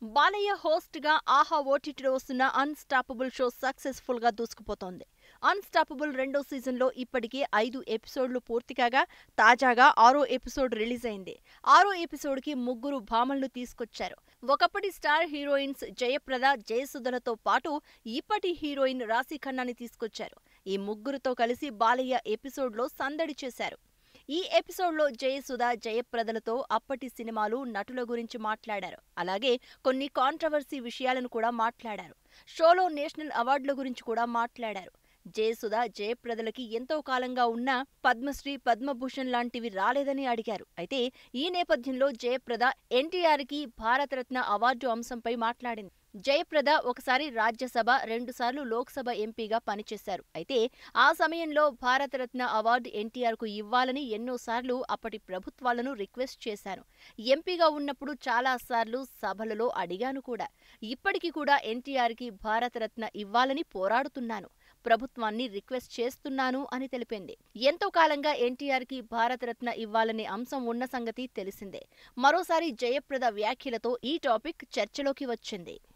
Balayya host గా ఆహా ఓటీటీలో వస్తున్న అన్స్టాపబుల్ షో సక్సెస్ఫుల్ గా దూసుకుపోతోంది అన్స్టాపబుల్ రెండో సీజన్ లో ఇప్పటికే ఐదు ఎపిసోడ్లు పూర్తి కాగా తాజాగా ఆరో ఎపిసోడ్ రిలీజ్ అయింది ఆరో ఎపిసోడ్ కి ముగ్గురు భామలను తీసుకొచ్చారు ఒకప్పటి స్టార్ హీరోయిన్స్ జయప్రద జయసుధలతో పాటు ఇప్పటి హీరోయిన్ రాశి ఖన్నాని తీసుకొచ్చారు ఈ ముగ్గురుతో కలిసి బాలయ్య ఎపిసోడ్ లో సందడి చేశారు ఈ ఎపిసోడ్లో జయసుధ జయప్రదలతో అప్పటి సినిమాలు నటుల గురించి మాట్లాడారు అలాగే కొన్ని కాంట్రవర్సీ విషయాలను కూడా మాట్లాడారు షోలో నేషనల్ అవార్డుల గురించి కూడా మాట్లాడారు జయసుధ జయప్రదలకి ఎంతో కాలంగా ఉన్న పద్మశ్రీ పద్మభూషణ్ లాంటివి రాలేదని అడిగారు అయితే ఈ నేపథ్యంలో జయప్రద ఎన్టీఆర్కి భారతరత్న అవార్డు అంశంపై మాట్లాడింది జయప్రద ఒకసారి రాజ్యసభ రెండుసార్లు లోక్సభ ఎంపీగా పనిచేశారు అయితే ఆ సమయంలో భారతరత్న అవార్డు ఎన్టీఆర్కు ఇవ్వాలని ఎన్నోసార్లు అప్పటి ప్రభుత్వాలను రిక్వెస్ట్ చేశాను ఎంపీగా ఉన్నప్పుడు చాలాసార్లు సభలలో అడిగాను కూడా ఇప్పటికీ కూడా ఎన్టీఆర్కి భారతరత్న ఇవ్వాలని పోరాడుతున్నాను ప్రభుత్వాన్ని రిక్వెస్ట్ చేస్తున్నాను అని తెలిపింది ఎంతో కాలంగా ఎన్టీఆర్కి భారతరత్న ఇవ్వాలనే అంశం ఉన్న సంగతి తెలిసిందే మరోసారి జయప్రద వ్యాఖ్యలతో ఈ టాపిక్ చర్చలోకి వచ్చింది